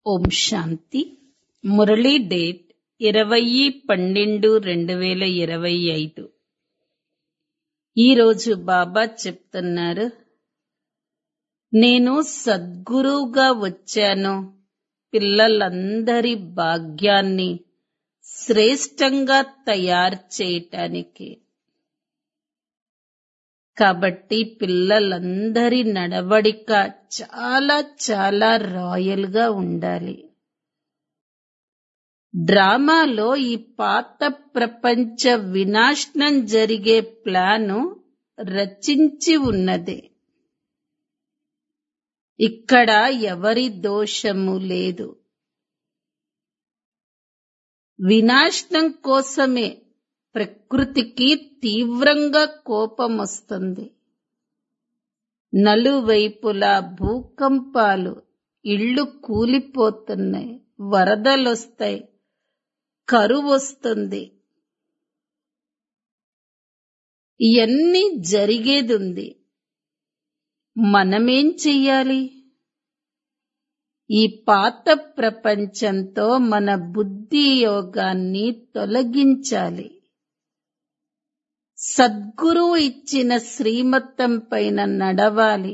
ఓం శాంతి Murali date ఇరవై పన్నెండు రెండు వేల ఇరవై ఐదు ఈరోజు బాబా చెప్తున్నారు నేను సద్గురువుగా వచ్చాను పిల్లలందరి భాగ్యాన్ని శ్రేష్టంగా తయారు చేయటానికి కాబట్టి పిల్లలందరి నడవడిక చాలా చాలా రాయల్ గా ఉండాలి డ్రామాలో ఈ పాత ప్రపంచ వినాశనం జరిగే ప్లాను రచించి ఉన్నది ఇక్కడ ఎవరి దోషము లేదు వినాశనం కోసమే ప్రకృతికి తీవ్రంగా కోపం వస్తుంది నలువైపులా భూకంపాలు ఇళ్ళు కూలిపోతున్నాయి వరదలొస్తాయి కరువు వస్తుంది ఇవన్నీ జరిగేది ఉంది మనమేం చెయ్యాలి ఈ పాత ప్రపంచంతో మన బుద్ధి యోగాన్ని తొలగించాలి సద్గురువు ఇచ్చిన శ్రీమతం పైన నడవాలి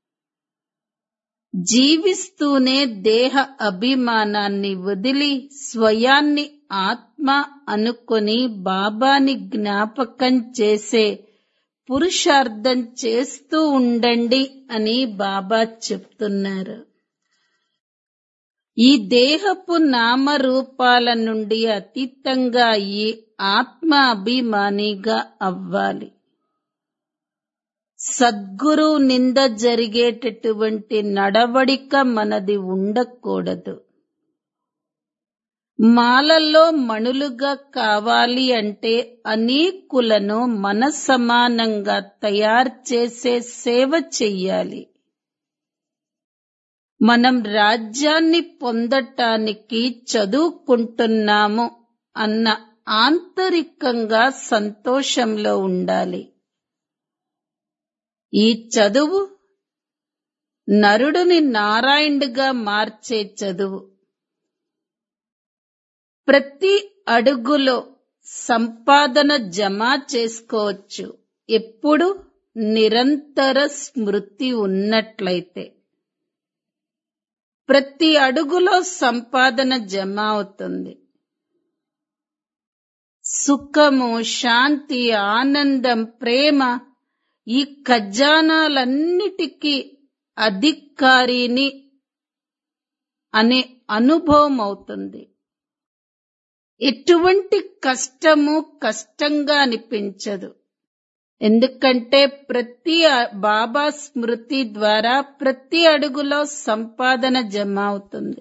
జీవిస్తూనే దేహ అభిమానాన్ని వదిలి స్వయాన్ని ఆత్మ అనుకొని బాబాని జ్ఞాపకం చేసే పురుషార్థం చేస్తూ ఉండండి అని బాబా చెప్తున్నారు ఈ దేహపు నామరూపాల నుండి అతీతంగా ఈ ఆత్మ అభిమానిగా అవ్వాలి సద్గురు నింద జరిగేటటువంటి నడవడిక మనది ఉండకూడదు మాలలో మణులుగా కావాలి అంటే అనేకులను మన సమానంగా తయారు చేసే సేవ చెయ్యాలి మనం రాజ్యాన్ని పొందటానికి చదువుకుంటున్నాము అన్న ఆంతరికంగా సంతోషంలో ఉండాలి ఈ చదువు నరుడిని నారాయణుడిగా మార్చే చదువు ప్రతి అడుగులో సంపాదన జమ చేసుకోవచ్చు ఎప్పుడు నిరంతర స్మృతి ఉన్నట్లయితే ప్రతి అడుగులో సంపాదన జమ అవుతుంది సుఖము శాంతి ఆనందం ప్రేమ ఈ ఖజానాలన్నిటికీ అధికారిని అనే అనుభవం అవుతుంది ఎటువంటి కష్టము కష్టంగా అనిపించదు ఎందుకంటే ప్రతి బాబా స్మృతి ద్వారా ప్రతి అడుగులో సంపాదన జమ అవుతుంది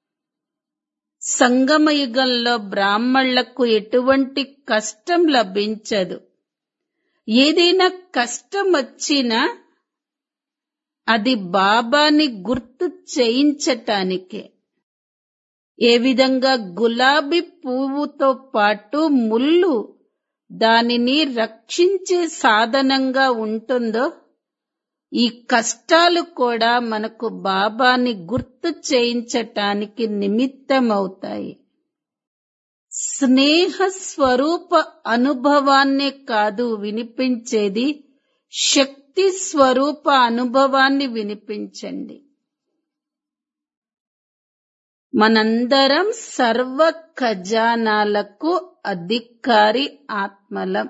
సంగమయుగంలో బ్రాహ్మణులకు ఎటువంటి కష్టం లభించదు ఏదైనా కష్టం వచ్చినా అది బాబాని గుర్తు చేయించటానికే ఏ విధంగా గులాబీ పువ్వుతో పాటు ముళ్ళు దానిని రక్షించే సాధనంగా ఉంటుందో ఈ కష్టాలు కూడా మనకు బాబాని గుర్తు చేయించటానికి నిమిత్తమవుతాయి స్నేహ స్వరూప అనుభవాన్నే కాదు వినిపించేది శక్తి స్వరూప అనుభవాన్ని వినిపించండి మనందరం సర్వ ఖజానాలకు అధికారి ఆత్మలం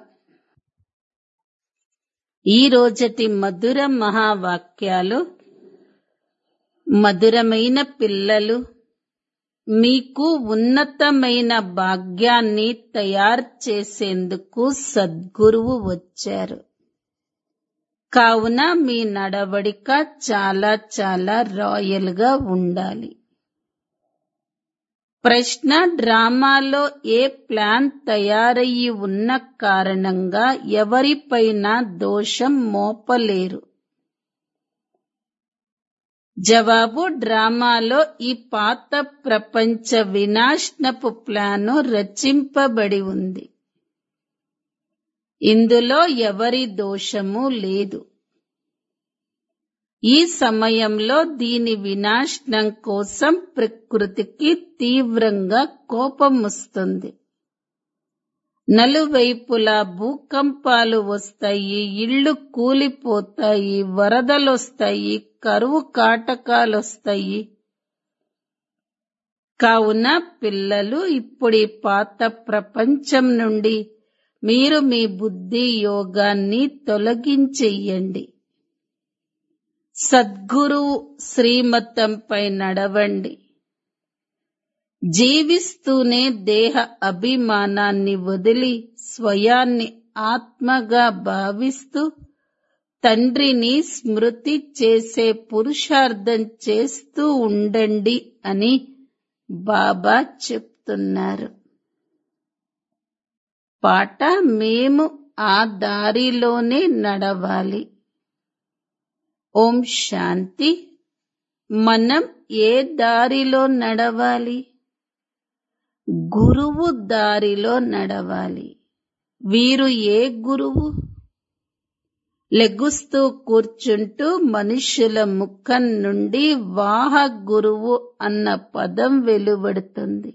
ఈ రోజటి మధుర మహావాక్యాలు మధురమైన పిల్లలు మీకు ఉన్నతమైన భాగ్యాన్ని తయారు చేసేందుకు సద్గురువు వచ్చారు కావున మీ నడవడిక చాలా చాలా రాయల్ గా ఉండాలి ప్రశ్న డ్రామాలో ఏ ప్లాన్ తయారయ్యి ఉన్న కారణంగా ఎవరిపైన దోషం మోపలేరు జవాబు డ్రామాలో ఈ పాత ప్రపంచ వినాశనపు ప్లాను రచింపబడి ఉంది ఇందులో ఎవరి దోషము లేదు ఈ సమయంలో దీని వినాశనం కోసం ప్రకృతికి తీవ్రంగా కోపం వస్తుంది నలువైపులా భూకంపాలు వస్తాయి ఇళ్ళు కూలిపోతాయి వరదలొస్తాయి కరువు కాటకాలొస్తాయి కావున పిల్లలు ఇప్పుడు ఈ పాత ప్రపంచం నుండి మీరు మీ బుద్ధి యోగాన్ని తొలగించెయ్యండి సద్గురువు శ్రీమతంపై నడవండి జీవిస్తూనే దేహ అభిమానాన్ని వదిలి స్వయాన్ని ఆత్మగా భావిస్తూ తండ్రిని స్మృతి చేసే పురుషార్థం చేస్తూ ఉండండి అని బాబా చెప్తున్నారు పాట మేము ఆ దారిలోనే నడవాలి ఓం శాంతి మనం ఏ దారిలో నడవాలి గురువు దారిలో నడవాలి వీరు ఏ గురువు లెగుస్తూ కూర్చుంటూ మనుషుల ముఖం నుండి వాహ గురువు అన్న పదం వెలువడుతుంది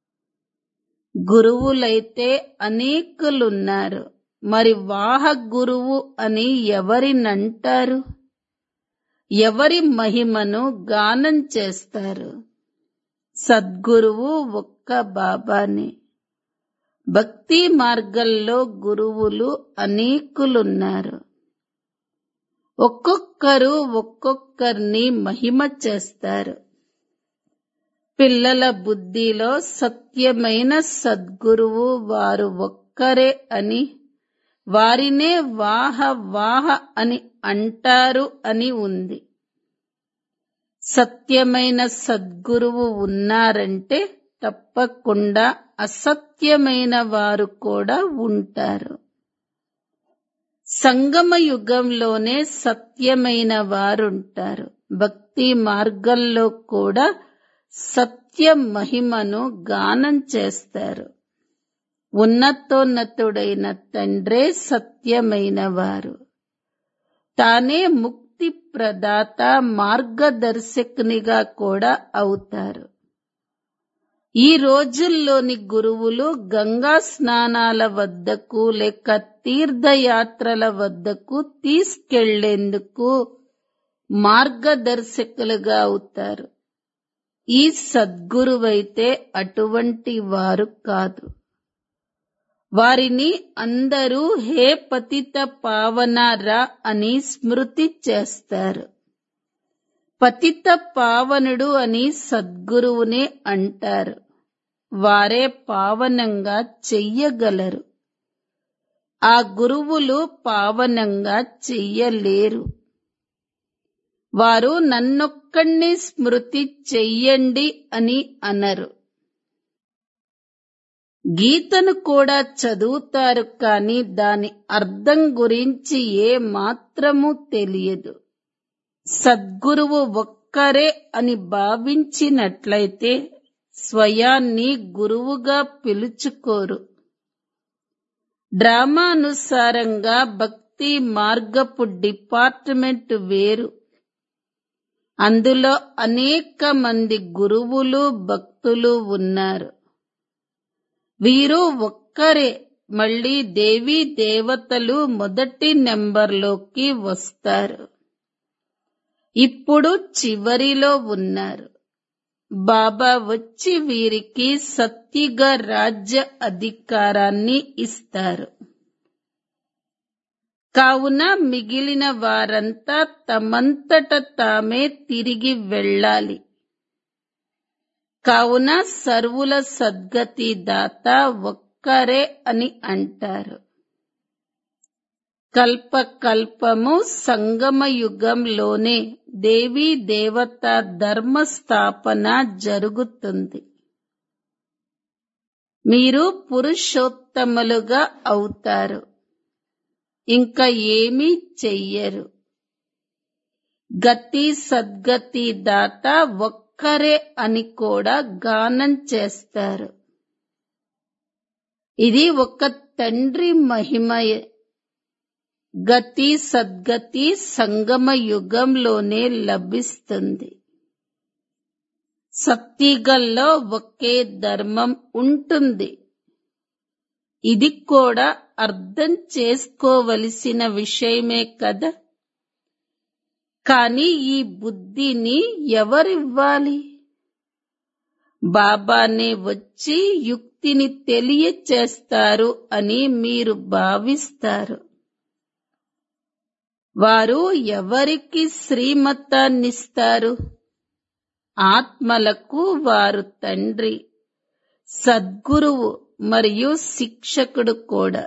గురువులైతే అనేకులున్నారు మరి వాహ గురువు అని ఎవరినంటారు ఎవరి మహిమను గానం చేస్తారు సద్గురువు ఒక్క బాబానే భక్తి మార్గంలో గురువులు అనేకులున్నారు ఒక్కొక్కరు ఒక్కొక్కరిని మహిమ చేస్తారు పిల్లల బుద్ధిలో సత్యమైన సద్గురువు వారు ఒక్కరే అని వారినే వాహ వాహ అని అంటారు అని ఉంది సత్యమైన సద్గురువు ఉన్నారంటే తప్పకుండా అసత్యమైన వారు కూడా ఉంటారు సంగమ యుగంలోనే సత్యమైన వారుంటారు భక్తి మార్గంలో కూడా సత్య మహిమను గానం చేస్తారు ఉన్నతోన్నతుడైన తండ్రే సత్యమైన వారు తానే ముక్తి ప్రదాత మార్గదర్శకునిగా కూడా అవుతారు ఈ రోజుల్లోని గురువులు గంగా స్నానాల వద్దకు లేక తీర్థయాత్రల వద్దకు తీసుకెళ్లేందుకు మార్గదర్శకులుగా అవుతారు ఈ సద్గురువైతే అటువంటి వారు కాదు వారిని అందరూ హే పతిత పావనరా అని స్మృతి చేస్తారు పతిత పావనుడు అని సద్గురువునే అంటారు వారే పావనంగా చెయ్యగలరు ఆ గురువులు పావనంగా చెయ్యలేరు వారు నన్నొక్కడిని స్మృతి చెయ్యండి అని అనరు గీతను కూడా చదువుతారు కానీ దాని అర్థం గురించి ఏ మాత్రము తెలియదు సద్గురువు ఒక్కరే అని భావించినట్లయితే స్వయాన్ని గురువుగా పిలుచుకోరు డ్రామానుసారంగా భక్తి మార్గపు డిపార్ట్మెంట్ వేరు అందులో అనేక మంది గురువులు భక్తులు ఉన్నారు వీరు ఒక్కరే మళ్ళీ దేవీ దేవతలు మొదటి నెంబర్లోకి వస్తారు ఇప్పుడు చివరిలో ఉన్నారు బాబా వచ్చి వీరికి సత్తిగా రాజ్య అధికారాన్ని ఇస్తారు కావున మిగిలిన వారంతా తమంతట తామే తిరిగి వెళ్ళాలి కావున సర్వుల సద్గతి దాత ఒక్కరే అని అంటారు కల్ప కల్పము సంగమ యుగంలోనే దేవీ దేవత ధర్మ స్థాపన జరుగుతుంది మీరు పురుషోత్తములుగా అవుతారు ఇంకా ఏమీ చెయ్యరు గతి సద్గతి దాత ఒక్కరే అని కూడా గానం చేస్తారు ఇది ఒక తండ్రి మహిమయే గతి సద్గతి సంగమ యుగంలోనే లభిస్తుంది సత్తిగల్లో ఒకే ధర్మం ఉంటుంది ఇది కూడా అర్థం చేసుకోవలసిన విషయమే కదా కానీ ఈ బుద్ధిని ఎవరివ్వాలి బాబానే వచ్చి యుక్తిని తెలియచేస్తారు అని మీరు భావిస్తారు వారు ఎవరికి శ్రీమతాన్నిస్తారు ఆత్మలకు వారు తండ్రి సద్గురువు మరియు శిక్షకుడు కూడా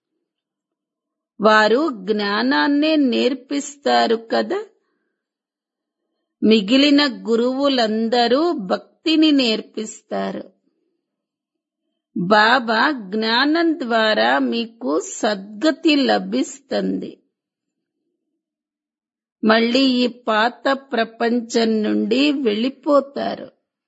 వారు జ్ఞానాన్నే నేర్పిస్తారు కదా మిగిలిన గురువులందరూ భక్తిని నేర్పిస్తారు బాబా జ్ఞానం ద్వారా మీకు సద్గతి లభిస్తుంది మళ్ళీ ఈ పాత ప్రపంచం నుండి వెళ్ళిపోతారు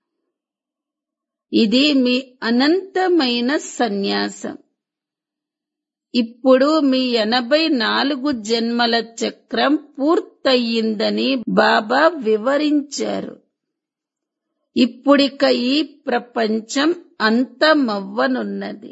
ఇది మీ అనంతమైన సన్యాసం ఇప్పుడు మీ ఎనభై నాలుగు జన్మల చక్రం పూర్తయిందని బాబా వివరించారు ఇప్పుడిక ఈ ప్రపంచం అంతమవ్వనున్నది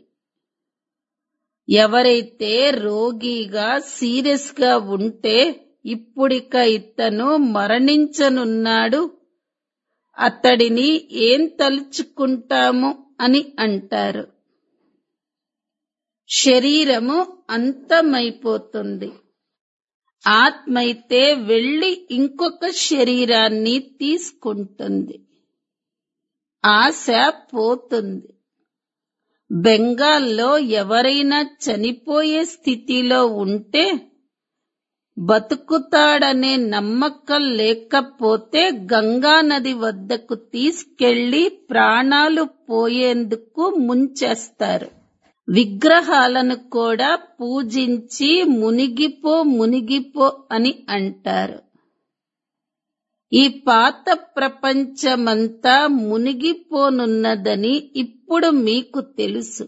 ఎవరైతే రోగిగా సీరియస్ గా ఉంటే ఇప్పుడిక ఇతను మరణించనున్నాడు అతడిని ఏం తలుచుకుంటాము అని అంటారు శరీరము అంతమైపోతుంది ఆత్మైతే వెళ్లి ఇంకొక శరీరాన్ని తీసుకుంటుంది ఆశ పోతుంది బెంగాల్లో ఎవరైనా చనిపోయే స్థితిలో ఉంటే బతుకుతాడనే నమ్మకం లేకపోతే గంగా నది వద్దకు తీసుకెళ్లి ప్రాణాలు పోయేందుకు ముంచేస్తారు విగ్రహాలను కూడా పూజించి మునిగిపో మునిగిపో అని అంటారు ఈ పాత ప్రపంచమంతా మునిగిపోనున్నదని ఇప్పుడు మీకు తెలుసు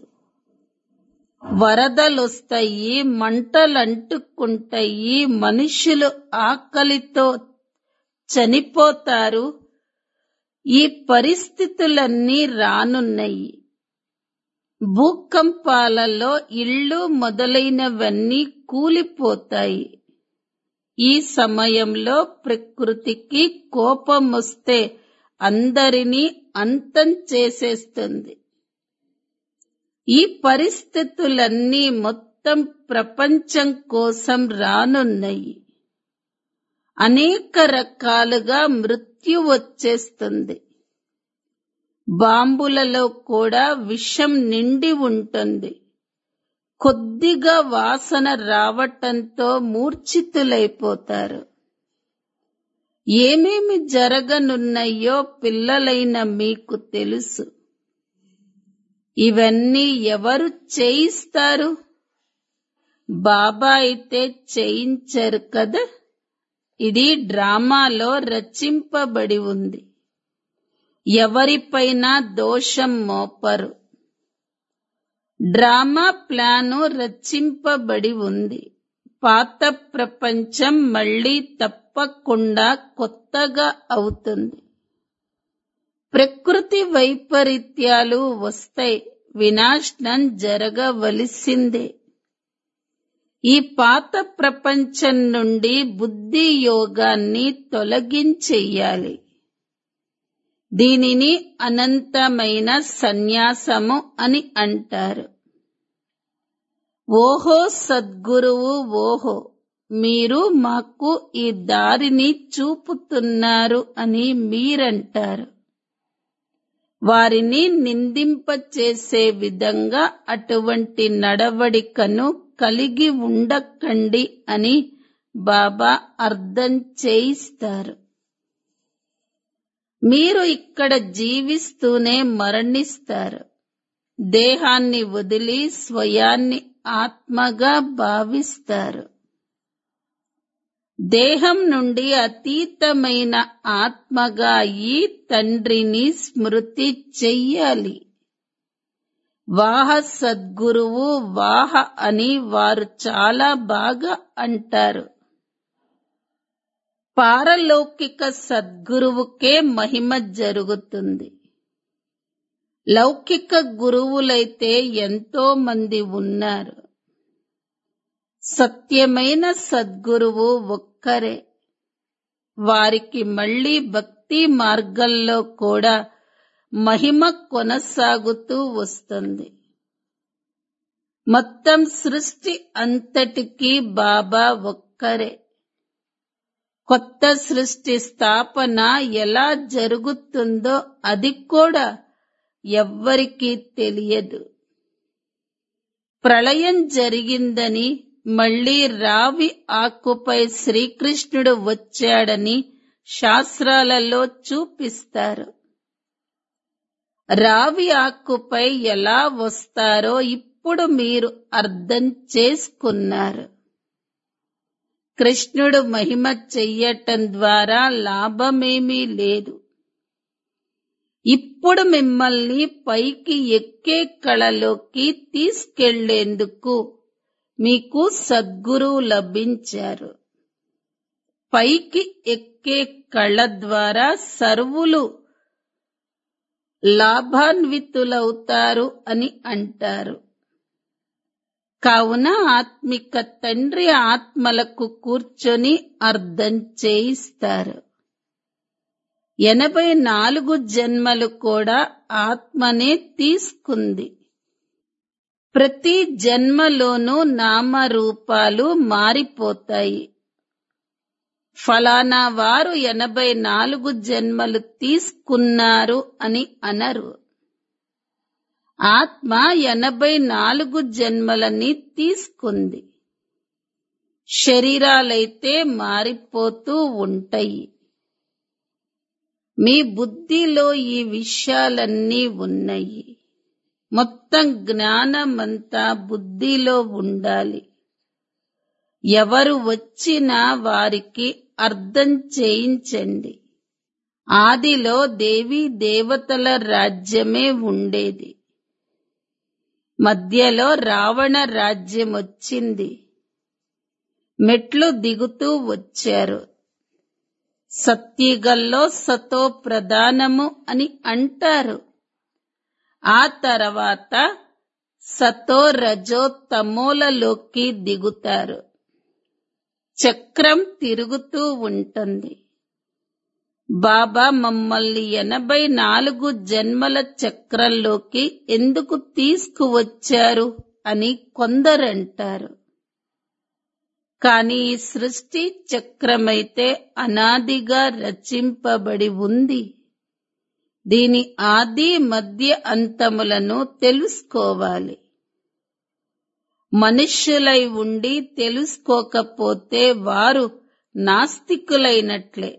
వరదలొస్తాయి మంటలంటుకుంటాయి మనుషులు ఆకలితో చనిపోతారు ఈ పరిస్థితులన్నీ రానున్నాయి భూకంపాలలో ఇళ్ళు మొదలైనవన్నీ కూలిపోతాయి ఈ సమయంలో ప్రకృతికి కోపమొస్తే అందరినీ అంతం చేసేస్తుంది ఈ పరిస్థితులన్నీ మొత్తం ప్రపంచం కోసం రానున్నాయి అనేక రకాలుగా మృత్యు వచ్చేస్తుంది బాంబులలో కూడా విషం నిండి ఉంటుంది కొద్దిగా వాసన రావటంతో మూర్ఛితులైపోతారు ఏమేమి జరగనున్నాయో పిల్లలైన మీకు తెలుసు ఇవన్నీ ఎవరు చేయిస్తారు బాబా అయితే చేయించరు కదా ఇది డ్రామాలో రచింపబడి ఉంది ఎవరిపైనా దోషం మోపరు డ్రామా ప్లాను రచింపబడి ఉంది పాత ప్రపంచం మళ్ళీ తప్పకుండా కొత్తగా అవుతుంది ప్రకృతి వైపరీత్యాలు వస్తాయి వినాశనం జరగవలసిందే ఈ పాత ప్రపంచం నుండి బుద్ధి యోగాన్ని తొలగించెయ్యాలి దీనిని అనంతమైన సన్యాసము అని అంటారు ఓహో సద్గురువు ఓహో మీరు మాకు ఈ దారిని చూపుతున్నారు అని మీరంటారు వారిని నిందింపచేసే విధంగా అటువంటి నడవడికను కలిగి ఉండకండి అని బాబా అర్థం చేయిస్తారు మీరు ఇక్కడ జీవిస్తూనే మరణిస్తారు దేహాన్ని వదిలి స్వయాన్ని ఆత్మగా భావిస్తారు దేహం నుండి అతీతమైన ఆత్మగా ఈ తండ్రిని స్మృతి చెయ్యాలి వాహ సద్గురువు వాహ అని వారు చాలా బాగా అంటారు పారలౌకిక సద్గురువుకే మహిమ జరుగుతుంది లౌకిక గురువులైతే ఎంతో మంది ఉన్నారు సత్యమైన సద్గురువు ఒక్కరే వారికి మళ్ళీ భక్తి మార్గంలో కూడా మహిమ కొనసాగుతూ వస్తుంది మొత్తం సృష్టి అంతటికీ బాబా ఒక్కరే కొత్త సృష్టి స్థాపన ఎలా జరుగుతుందో అది కూడా ఎవ్వరికీ తెలియదు ప్రళయం జరిగిందని మళ్ళీ రావి ఆకుపై శ్రీకృష్ణుడు వచ్చాడని శాస్త్రాలలో చూపిస్తారు రావి ఆకుపై ఎలా వస్తారో ఇప్పుడు మీరు అర్థం చేసుకున్నారు కృష్ణుడు మహిమ చెయ్యటం ద్వారా లాభమేమీ లేదు ఇప్పుడు మిమ్మల్ని పైకి ఎక్కే కళలోకి తీసుకెళ్లేందుకు మీకు సద్గురువు లభించారు పైకి ఎక్కే కళ ద్వారా సర్వులు లాభాన్వితులవుతారు అని అంటారు కావున ఆత్మిక తండ్రి ఆత్మలకు కూర్చొని అర్థం చేయిస్తారు ఎనభై నాలుగు జన్మలు కూడా ఆత్మనే తీసుకుంది ప్రతి జన్మలోనూ నామరూపాలు మారిపోతాయి ఫలానా వారు ఎనభై నాలుగు జన్మలు తీసుకున్నారు అని అనరు ఆత్మ ఎనభై నాలుగు జన్మలని తీసుకుంది శరీరాలైతే మారిపోతూ ఉంటాయి మీ బుద్ధిలో ఈ విషయాలన్నీ ఉన్నాయి మొత్తం జ్ఞానమంతా బుద్ధిలో ఉండాలి ఎవరు వచ్చినా వారికి అర్థం చేయించండి ఆదిలో దేవీ దేవతల రాజ్యమే ఉండేది మధ్యలో రావణ రాజ్యం వచ్చింది మెట్లు దిగుతూ వచ్చారు సత్యగల్లో సతో ప్రధానము అని అంటారు ఆ తర్వాత సతో రజో తమోలలోకి దిగుతారు చక్రం తిరుగుతూ ఉంటుంది బాబా మమ్మల్ని ఎనభై నాలుగు జన్మల చక్రంలోకి ఎందుకు తీసుకువచ్చారు అని కొందరంటారు కానీ ఈ సృష్టి చక్రమైతే అనాదిగా రచింపబడి ఉంది దీని ఆది మధ్య అంతములను తెలుసుకోవాలి మనుష్యులై ఉండి తెలుసుకోకపోతే వారు నాస్తికులైనట్లే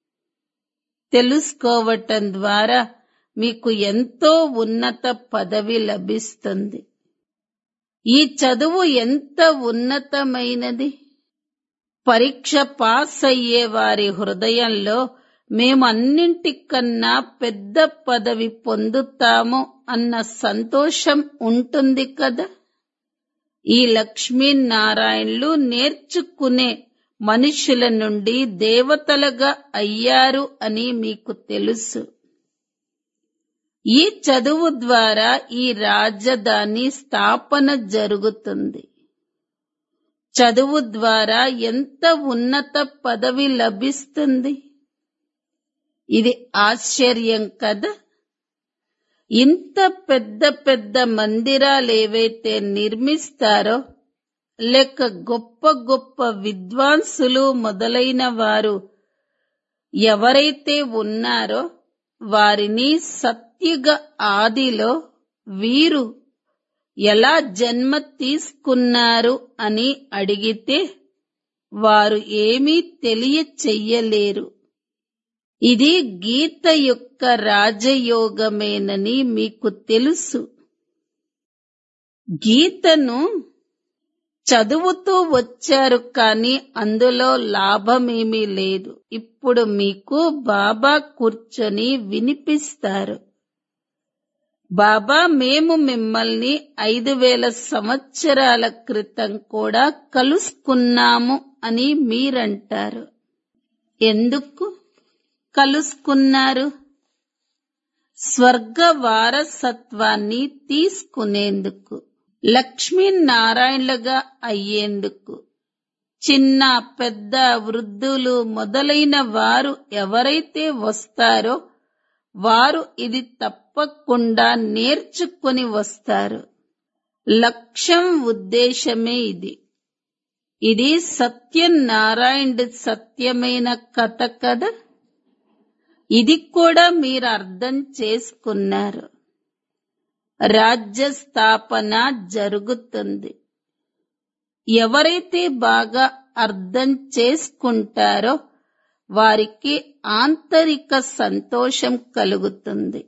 తెలుసుకోవటం ద్వారా మీకు ఎంతో ఉన్నత పదవి లభిస్తుంది ఈ చదువు ఎంత ఉన్నతమైనది పరీక్ష పాస్ అయ్యే వారి హృదయంలో మేము అన్నింటికన్నా పెద్ద పదవి పొందుతాము అన్న సంతోషం ఉంటుంది కదా ఈ లక్ష్మీనారాయణులు నేర్చుకునే మనుషుల నుండి దేవతలుగా అయ్యారు అని మీకు తెలుసు ఈ చదువు ద్వారా ఈ రాజధాని స్థాపన జరుగుతుంది చదువు ద్వారా ఎంత ఉన్నత పదవి లభిస్తుంది ఇది ఆశ్చర్యం కదా ఇంత పెద్ద పెద్ద మందిరాలు ఏవైతే నిర్మిస్తారో లేక గొప్ప గొప్ప విద్వాంసులు మొదలైన వారు ఎవరైతే ఉన్నారో వారిని సత్యుగ ఆదిలో వీరు ఎలా జన్మ తీసుకున్నారు అని అడిగితే వారు ఏమీ తెలియచెయ్యలేరు ఇది గీత యొక్క రాజయోగమేనని మీకు తెలుసు గీతను చదువుతూ వచ్చారు కానీ అందులో లాభమేమీ లేదు ఇప్పుడు మీకు బాబా కూర్చొని వినిపిస్తారు బాబా మేము మిమ్మల్ని ఐదు వేల సంవత్సరాల క్రితం కూడా కలుసుకున్నాము అని మీరంటారు ఎందుకు కలుసుకున్నారు స్వర్గ వారసత్వాన్ని తీసుకునేందుకు లక్ష్మీనారాయణలుగా అయ్యేందుకు చిన్న పెద్ద వృద్ధులు మొదలైన వారు ఎవరైతే వస్తారో వారు ఇది తప్పకుండా నేర్చుకొని వస్తారు లక్ష్యం ఉద్దేశమే ఇది ఇది సత్యనారాయణ సత్యమైన కథ కదా ఇది కూడా మీరు అర్థం చేసుకున్నారు రాజ్య స్థాపన జరుగుతుంది ఎవరైతే బాగా అర్థం చేసుకుంటారో వారికి ఆంతరిక సంతోషం కలుగుతుంది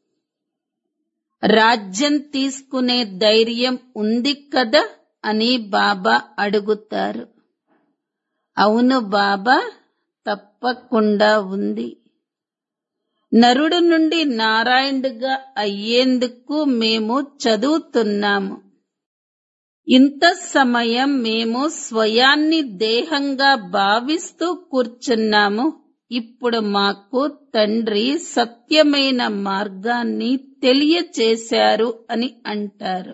రాజ్యం తీసుకునే ధైర్యం ఉంది కదా అని బాబా అడుగుతారు అవును బాబా తప్పకుండా ఉంది నరుడు నుండి నారాయణుడుగా అయ్యేందుకు మేము చదువుతున్నాము ఇంత సమయం మేము స్వయాన్ని దేహంగా భావిస్తూ కూర్చున్నాము ఇప్పుడు మాకు తండ్రి సత్యమైన మార్గాన్ని తెలియచేశారు అని అంటారు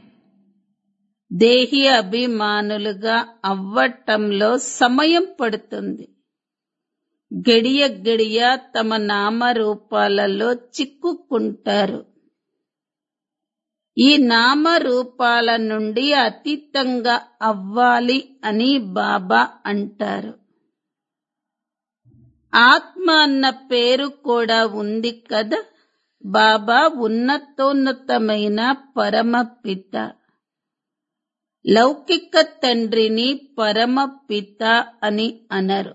దేహి అభిమానులుగా అవ్వటంలో సమయం పడుతుంది గడియ గడియ తమ నామరూపాలలో చిక్కుకుంటారు ఈ నామరూపాల నుండి అతీతంగా అవ్వాలి అని బాబా అంటారు ఆత్మ అన్న పేరు కూడా ఉంది కదా బాబా ఉన్నతోన్నతమైన పరమ పిత లౌకిక తండ్రిని పరమ పిత అని అనరు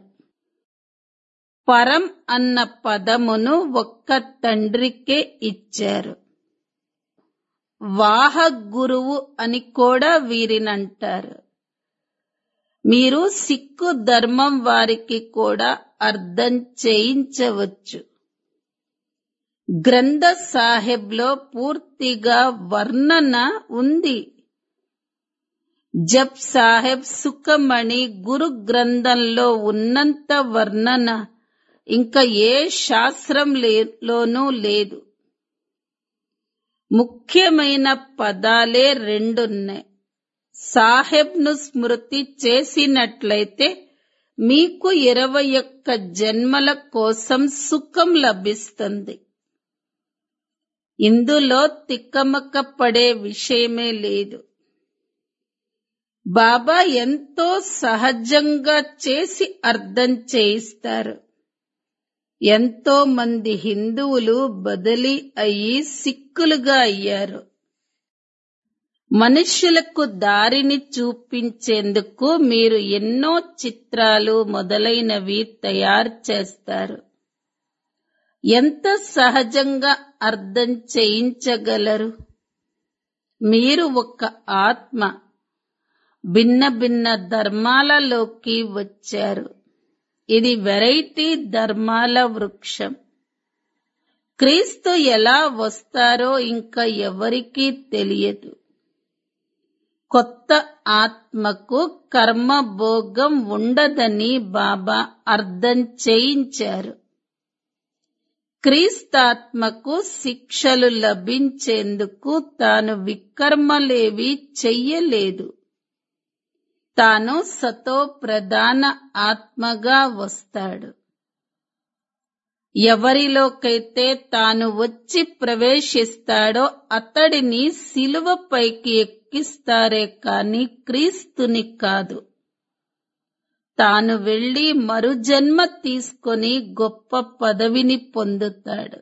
పరం అన్న పదమును ఒక్క తండ్రికే ఇచ్చారు వాహ గురువు అని కూడా వీరినంటారు మీరు సిక్కు ధర్మం వారికి కూడా అర్థం చేయించవచ్చు గ్రంథ సాహెబ్లో పూర్తిగా వర్ణన ఉంది జబ్ సాహెబ్ సుఖమణి గురు గ్రంథంలో ఉన్నంత వర్ణన ఇంకా ఏ శాస్త్రం లోనూ లేదు ముఖ్యమైన పదాలే రెండున్నాయి సాహెబ్ను స్మృతి చేసినట్లయితే మీకు ఇరవై ఒక్క జన్మల కోసం సుఖం లభిస్తుంది ఇందులో తిక్కమక్క పడే విషయమే లేదు బాబా ఎంతో సహజంగా చేసి అర్థం చేయిస్తారు ఎంతో మంది హిందువులు బదిలీ అయ్యి సిక్కులుగా అయ్యారు మనుష్యులకు దారిని చూపించేందుకు మీరు ఎన్నో చిత్రాలు మొదలైనవి తయారు చేస్తారు ఎంత సహజంగా అర్థం చేయించగలరు మీరు ఒక ఆత్మ భిన్న భిన్న ధర్మాలలోకి వచ్చారు ఇది వెరైటీ ధర్మాల వృక్షం క్రీస్తు ఎలా వస్తారో ఇంకా ఎవరికీ తెలియదు కొత్త ఆత్మకు కర్మ భోగం ఉండదని బాబా అర్థం చేయించారు క్రీస్తాత్మకు శిక్షలు లభించేందుకు తాను వికర్మలేవి చెయ్యలేదు తాను సతో ప్రధాన ఆత్మగా వస్తాడు ఎవరిలోకైతే తాను వచ్చి ప్రవేశిస్తాడో అతడిని శిలువపైకి ఎక్కిస్తారే కాని క్రీస్తుని కాదు తాను వెళ్లి మరుజన్మ తీసుకొని గొప్ప పదవిని పొందుతాడు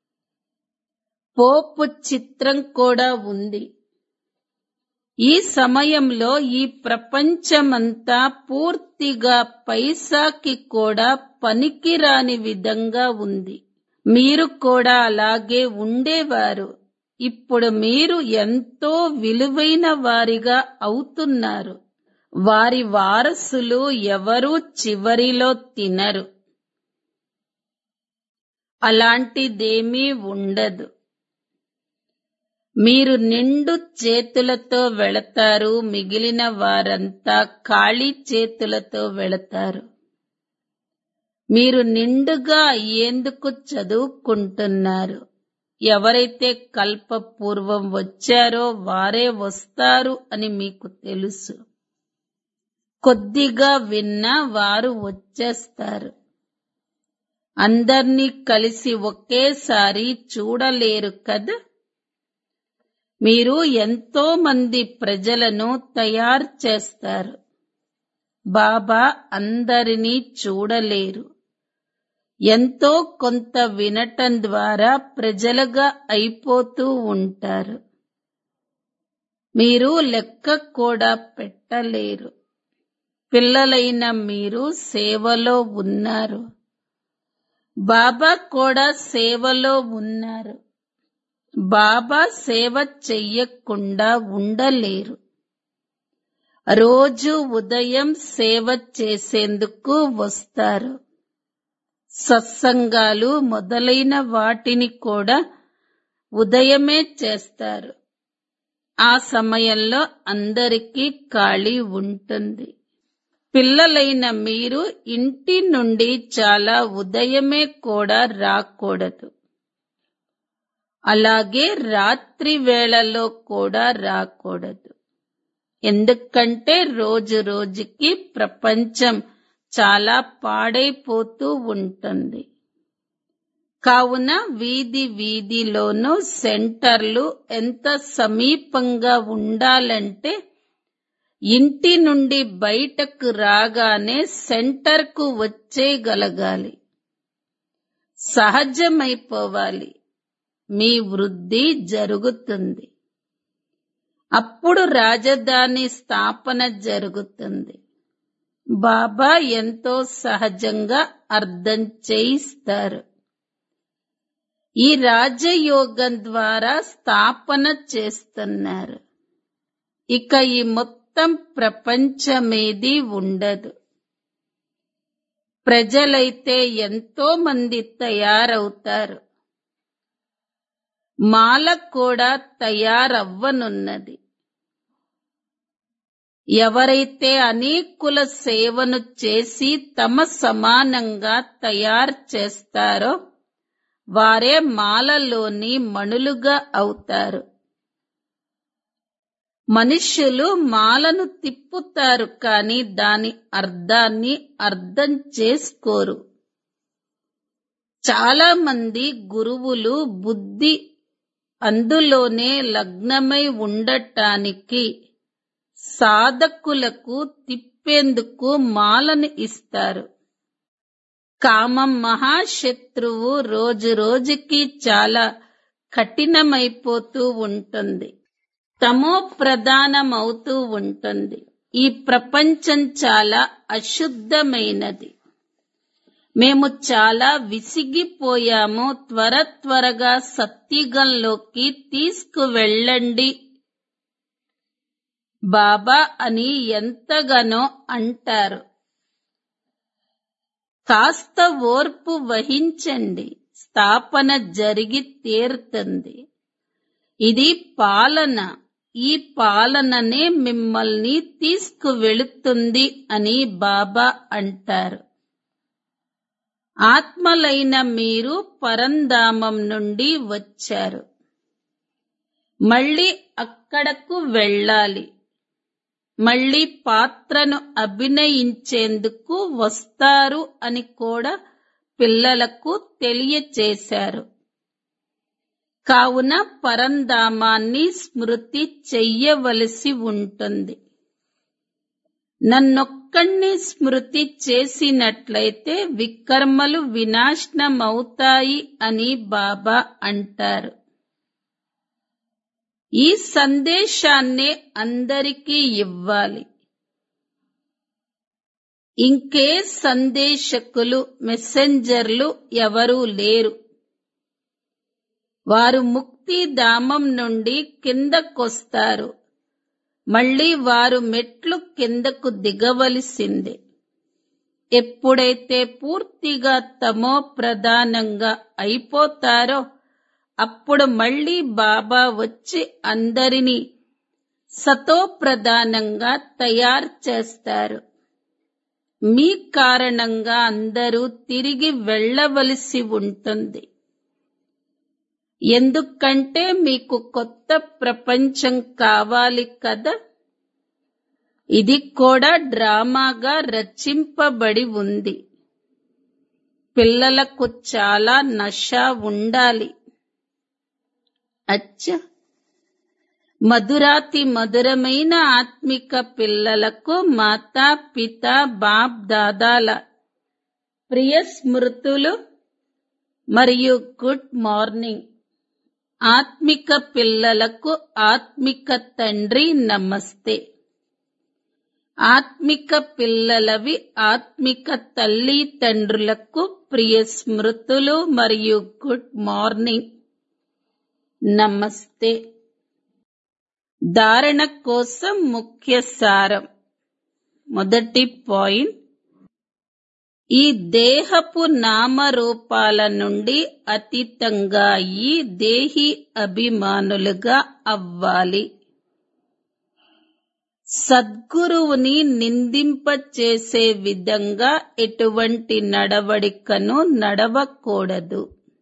పోపు చిత్రం కూడా ఉంది ఈ సమయంలో ఈ ప్రపంచమంతా పూర్తిగా పైసాకి కూడా పనికిరాని విధంగా ఉంది మీరు కూడా అలాగే ఉండేవారు ఇప్పుడు మీరు ఎంతో విలువైన వారిగా అవుతున్నారు వారి వారసులు ఎవరూ చివరిలో తినరు అలాంటిదేమీ ఉండదు మీరు నిండు చేతులతో వెళతారు మిగిలిన వారంతా ఖాళీ చేతులతో వెళతారు మీరు నిండుగా అయ్యేందుకు చదువుకుంటున్నారు ఎవరైతే కల్పపూర్వం వచ్చారో వారే వస్తారు అని మీకు తెలుసు కొద్దిగా విన్నా వారు వచ్చేస్తారు అందర్నీ కలిసి ఒకేసారి చూడలేరు కదా మీరు ఎంతో మంది ప్రజలను తయారు చేస్తారు బాబా అందరినీ చూడలేరు ఎంతో కొంత వినటం ద్వారా ప్రజలుగా అయిపోతూ ఉంటారు మీరు లెక్క కూడా పెట్టలేరు పిల్లలైన మీరు సేవలో ఉన్నారు బాబా కూడా సేవలో ఉన్నారు బాబా సేవ చెయ్యకుండా ఉండలేరు రోజు ఉదయం సేవ చేసేందుకు వస్తారు సత్సంగాలు మొదలైన వాటిని కూడా ఉదయమే చేస్తారు ఆ సమయంలో అందరికీ ఖాళీ ఉంటుంది పిల్లలైన మీరు ఇంటి నుండి చాలా ఉదయమే కూడా రాకూడదు అలాగే రాత్రి వేళలో కూడా రాకూడదు ఎందుకంటే రోజు రోజుకి ప్రపంచం చాలా పాడైపోతూ ఉంటుంది కావున వీధి వీధిలోనూ సెంటర్లు ఎంత సమీపంగా ఉండాలంటే ఇంటి నుండి బయటకు రాగానే సెంటర్కు వచ్చేయగలగాలి సహజమైపోవాలి మీ వృద్ధి జరుగుతుంది అప్పుడు రాజధాని స్థాపన జరుగుతుంది బాబా ఎంతో సహజంగా అర్థం చేయిస్తారు ఈ రాజయోగం ద్వారా స్థాపన చేస్తున్నారు ఇక ఈ మొత్తం ప్రపంచమేది ఉండదు ప్రజలైతే ఎంతో మంది తయారవుతారు మాల కూడా తయారవ్వనున్నది ఎవరైతే అనేకుల సేవను చేసి తమ సమానంగా తయారు చేస్తారో వారే మాలలోని మణులుగా అవుతారు మనుష్యులు మాలను తిప్పుతారు కాని దాని అర్థాన్ని అర్థం చేసుకోరు చాలా మంది గురువులు బుద్ధి అందులోనే లగ్నమై ఉండటానికి సాధకులకు తిప్పేందుకు మాలను ఇస్తారు కామం మహాశత్రువు రోజు రోజుకి చాలా కఠినమైపోతూ ఉంటుంది తమో ప్రధానమవుతూ ఉంటుంది ఈ ప్రపంచం చాలా అశుద్ధమైనది మేము చాలా విసిగిపోయాము త్వర త్వరగా సత్యుగంలోకి తీసుకువెళ్ళండి బాబా అని ఎంతగానో అంటారు కాస్త ఓర్పు వహించండి స్థాపన జరిగి తీరుతుంది ఇది పాలన ఈ పాలననే మిమ్మల్ని తీసుకువెళుతుంది అని బాబా అంటారు ఆత్మలైన మీరు పరంధామం నుండి వచ్చారు మళ్ళీ అక్కడకు వెళ్ళాలి మళ్ళీ పాత్రను అభినయించేందుకు వస్తారు అని కూడా పిల్లలకు తెలియచేశారు కావున పరంధామాన్ని స్మృతి చెయ్యవలసి ఉంటుంది నన్నొక్కణ్ణి స్మృతి చేసినట్లయితే వికర్మలు వినాశనమవుతాయి అని బాబా అంటారు ఈ సందేశాన్నే అందరికీ ఇవ్వాలి ఇంకే సందేశకులు మెసెంజర్లు ఎవరూ లేరు వారు ముక్తి ధామం నుండి కిందకొస్తారు మళ్ళీ వారు మెట్లు కిందకు దిగవలసిందే ఎప్పుడైతే పూర్తిగా తమో ప్రధానంగా అయిపోతారో అప్పుడు మళ్ళీ బాబా వచ్చి అందరినీ సతో ప్రధానంగా తయారు చేస్తారు మీ కారణంగా అందరూ తిరిగి వెళ్ళవలసి ఉంటుంది ఎందుకంటే మీకు కొత్త ప్రపంచం కావాలి కదా ఇది కూడా డ్రామాగా రచింపబడి ఉంది పిల్లలకు చాలా నష ఉండాలి అచ్చ మధురాతి మధురమైన ఆత్మిక పిల్లలకు మాతా పిత బాప్ దాదాల ప్రియ స్మృతులు మరియు గుడ్ మార్నింగ్ ఆత్మిక పిల్లలకు ఆత్మిక తండ్రి నమస్తే ఆత్మిక పిల్లలవి ఆత్మిక తల్లి తండ్రులకు ప్రియ స్మృతులు మరియు గుడ్ మార్నింగ్ నమస్తే ధారణ కోసం ముఖ్య సారం మొదటి పాయింట్ ఈ దేహపు నామరూపాల నుండి అతీతంగా ఈ దేహి అభిమానులుగా అవ్వాలి సద్గురువుని నిందింపచేసే విధంగా ఎటువంటి నడవడికను నడవకూడదు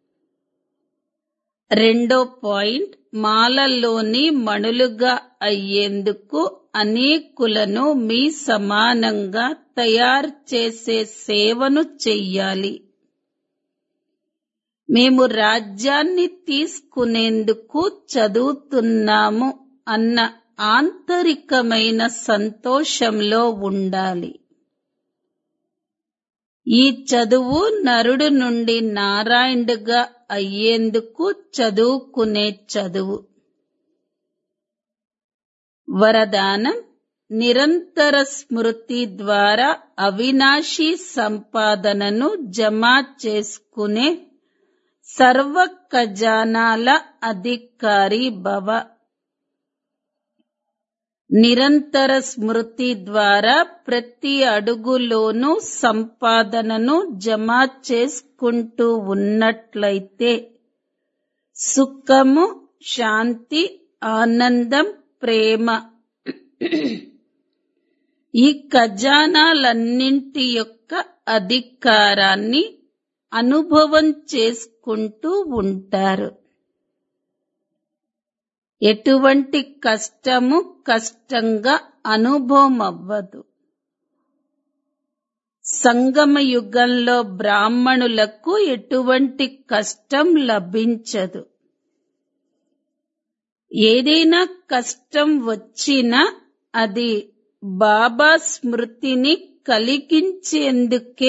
రెండో పాయింట్ మాలలోని మణులుగా అయ్యేందుకు అనేకులను మీ సమానంగా తయారు చేసే సేవను చెయ్యాలి మేము రాజ్యాన్ని తీసుకునేందుకు చదువుతున్నాము అన్న ఆంతరికమైన సంతోషంలో ఉండాలి ఈ చదువు నరుడు నుండి నారాయణుడుగా అయ్యేందుకు చదువుకునే చదువు వరదానం నిరంతర స్మృతి ద్వారా అవినాశీ సంపాదనను జమ చేసుకునే సర్వ ఖజానాల అధికారి భవ నిరంతర స్మృతి ద్వారా ప్రతి అడుగులోనూ సంపాదనను జమ చేసుకుంటూ ఉన్నట్లయితే సుఖము శాంతి ఆనందం ప్రేమ ఈ ఖజానాలన్నింటి యొక్క అధికారాన్ని అనుభవం చేసుకుంటూ ఉంటారు ఎటువంటి కష్టము కష్టంగా అనుభవం అవ్వదు సంగమ యుగంలో బ్రాహ్మణులకు ఎటువంటి కష్టం లభించదు ఏదైనా కష్టం వచ్చినా అది బాబా స్మృతిని కలిగించేందుకే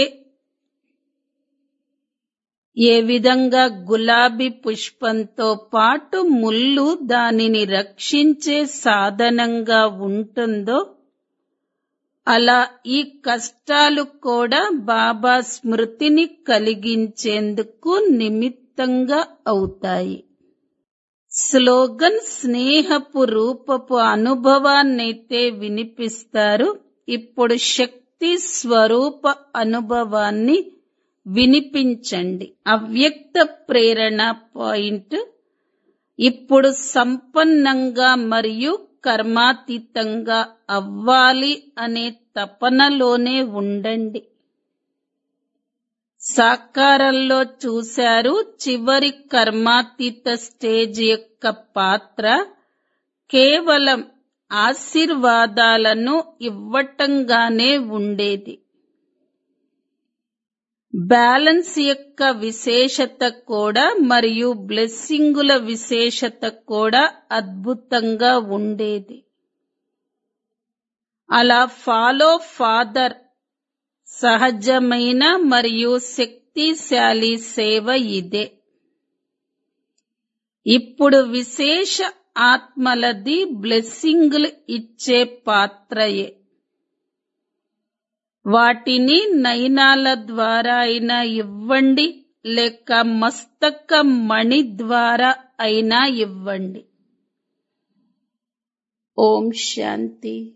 ఏ విధంగా గులాబీ పుష్పంతో పాటు ముళ్ళు దానిని రక్షించే సాధనంగా ఉంటుందో అలా ఈ కష్టాలు కూడా బాబా స్మృతిని కలిగించేందుకు నిమిత్తంగా అవుతాయి స్లోగన్ స్నేహపు రూపపు అనుభవాన్నైతే వినిపిస్తారు ఇప్పుడు శక్తి స్వరూప అనుభవాన్ని వినిపించండి అవ్యక్త ప్రేరణ పాయింట్ ఇప్పుడు సంపన్నంగా మరియు కర్మాతీతంగా అవ్వాలి అనే తపనలోనే ఉండండి సాకారంలో చూశారు చివరి కర్మాతీత స్టేజ్ యొక్క పాత్ర కేవలం ఆశీర్వాదాలను ఇవ్వటంగానే ఉండేది బ్యాలెన్స్ యొక్క విశేషత కూడా మరియు బ్లెస్సింగుల విశేషత కూడా అద్భుతంగా ఉండేది అలా ఫాలో ఫాదర్ సహజమైన మరియు శక్తిశాలి సేవ ఇదే ఇప్పుడు విశేష ఆత్మలది బ్లెస్సింగులు ఇచ్చే పాత్రయే వాటిని నయనాల ద్వారా అయినా ఇవ్వండి లేక మస్తక మణి ద్వారా అయినా ఇవ్వండి ఓం శాంతి